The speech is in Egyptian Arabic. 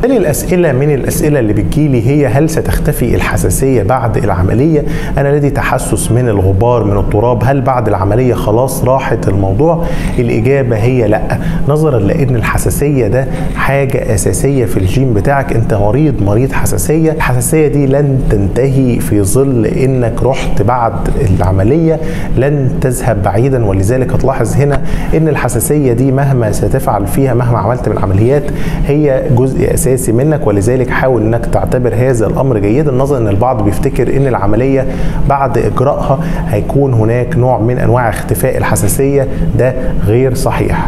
تاني الأسئلة من الأسئلة اللي بتجيلي هي هل ستختفي الحساسية بعد العملية؟ أنا لدي تحسس من الغبار من التراب هل بعد العملية خلاص راحت الموضوع؟ الإجابة هي لأ نظرا لأن الحساسية ده حاجة أساسية في الجين بتاعك أنت مريض مريض حساسية الحساسية دي لن تنتهي في ظل أنك رحت بعد العملية لن تذهب بعيدا ولذلك هتلاحظ هنا أن الحساسية دي مهما ستفعل فيها مهما عملت من عمليات هي جزء أساسي اساسي منك ولذلك حاول انك تعتبر هذا الامر جيدا نظرا ان البعض بيفتكر ان العمليه بعد اجرائها هيكون هناك نوع من انواع اختفاء الحساسيه ده غير صحيح